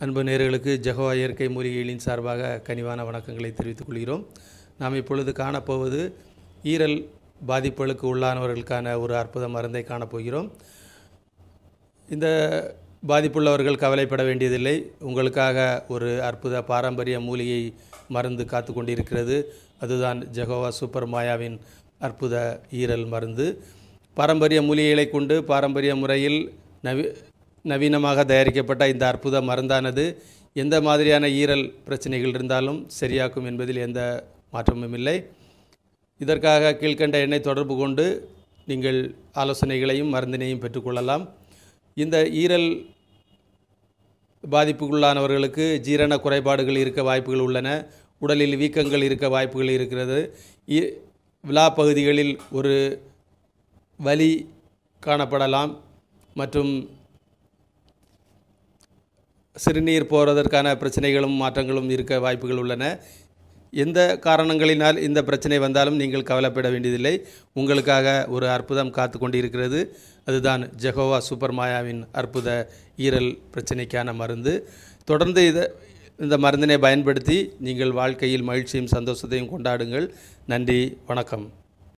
அன்பு நேயர்களுக்கு ஜெகோவா இயற்கை மூலிகைகளின் சார்பாக கனிவான வணக்கங்களை தெரிவித்துக் கொள்கிறோம் நாம் இப்பொழுது காணப்போவது ஈரல் பாதிப்புகளுக்கு உள்ளானவர்களுக்கான ஒரு அற்புத மருந்தை காணப்போகிறோம் இந்த பாதிப்புள்ளவர்கள் கவலைப்பட வேண்டியதில்லை உங்களுக்காக ஒரு அற்புத பாரம்பரிய மூலிகை மருந்து காத்து கொண்டிருக்கிறது அதுதான் ஜெகோவா சூப்பர் மாயாவின் அற்புத ஈரல் மருந்து பாரம்பரிய மூலிகைகளை கொண்டு பாரம்பரிய முறையில் நவி நவீனமாக தயாரிக்கப்பட்ட இந்த அற்புத மருந்தானது எந்த மாதிரியான ஈரல் பிரச்சனைகள் இருந்தாலும் சரியாக்கும் என்பதில் எந்த மாற்றமும் இல்லை இதற்காக கீழ்க்கண்ட எண்ணை தொடர்பு கொண்டு நீங்கள் ஆலோசனைகளையும் மருந்தினையும் பெற்றுக்கொள்ளலாம் இந்த ஈரல் பாதிப்புக்குள்ளானவர்களுக்கு ஜீரண குறைபாடுகள் இருக்க வாய்ப்புகள் உள்ளன உடலில் வீக்கங்கள் இருக்க வாய்ப்புகள் இருக்கிறது இ- விலா பகுதிகளில் ஒரு வலி காணப்படலாம் மற்றும் சிறுநீர் போகிறதற்கான பிரச்சனைகளும் மாற்றங்களும் இருக்க வாய்ப்புகள் உள்ளன எந்த காரணங்களினால் இந்த பிரச்சனை வந்தாலும் நீங்கள் கவலைப்பட வேண்டியதில்லை உங்களுக்காக ஒரு அற்புதம் காத்து கொண்டிருக்கிறது அதுதான் ஜெகோவா சூப்பர் மாயாவின் அற்புத ஈரல் பிரச்சனைக்கான மருந்து தொடர்ந்து இதை இந்த மருந்தினை பயன்படுத்தி நீங்கள் வாழ்க்கையில் மகிழ்ச்சியும் சந்தோஷத்தையும் கொண்டாடுங்கள் நன்றி வணக்கம்